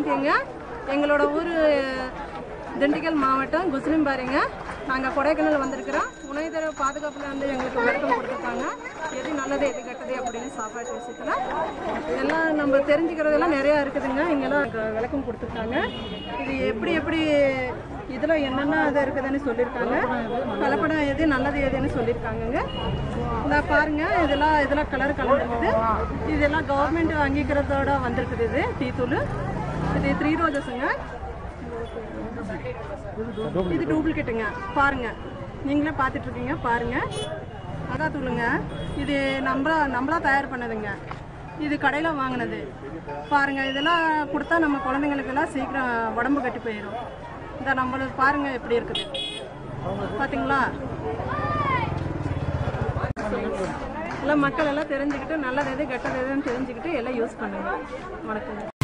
வணக்கங்க எங்களோட ஊர் திண்டுக்கல் மாவட்டம் குஸ்லிம்பாரிங்க நாங்கள் கொடைக்கானல் வந்திருக்கிறோம் உணவுதர பாதுகாப்பில் வந்து எங்களுக்கு விளக்கம் கொடுத்துருக்காங்க எது நல்லது எது கெட்டது அப்படின்னு சாப்பாடு விஷயத்தில் எல்லாம் நம்ம தெரிஞ்சுக்கிறதெல்லாம் நிறையா இருக்குதுங்க இங்கெல்லாம் எனக்கு விளக்கம் கொடுத்துருக்காங்க இது எப்படி எப்படி இதில் என்னென்ன இது இருக்குதுன்னு சொல்லியிருக்காங்க கலப்படம் எது நல்லது எதுன்னு சொல்லியிருக்காங்கங்க இந்த பாருங்க இதெல்லாம் இதெல்லாம் கலர் கலந்துருக்குது இதெல்லாம் கவர்மெண்ட் அங்கீகாரத்தோட வந்திருக்குது இது டீ தூள் இது த்ரீ ரோஜஸுங்க இது டூப்ளிகேட்டுங்க பாருங்க நீங்களே பார்த்துட்டு இருக்கீங்க பாருங்க அதான் தூளுங்க இது நம்மளா நம்மளா தயார் பண்ணதுங்க இது கடையில் வாங்கினது பாருங்க இதெல்லாம் கொடுத்தா நம்ம குழந்தைங்களுக்கெல்லாம் சீக்கிரம் உடம்பு கட்டி போயிடும் இந்த நம்மளுக்கு பாருங்க எப்படி இருக்குது பார்த்தீங்களா எல்லாம் மக்கள் எல்லாம் தெரிஞ்சுக்கிட்டு நல்லது எது கெட்டது எதுன்னு தெரிஞ்சுக்கிட்டு எல்லாம் யூஸ் பண்ணுங்க வணக்கம்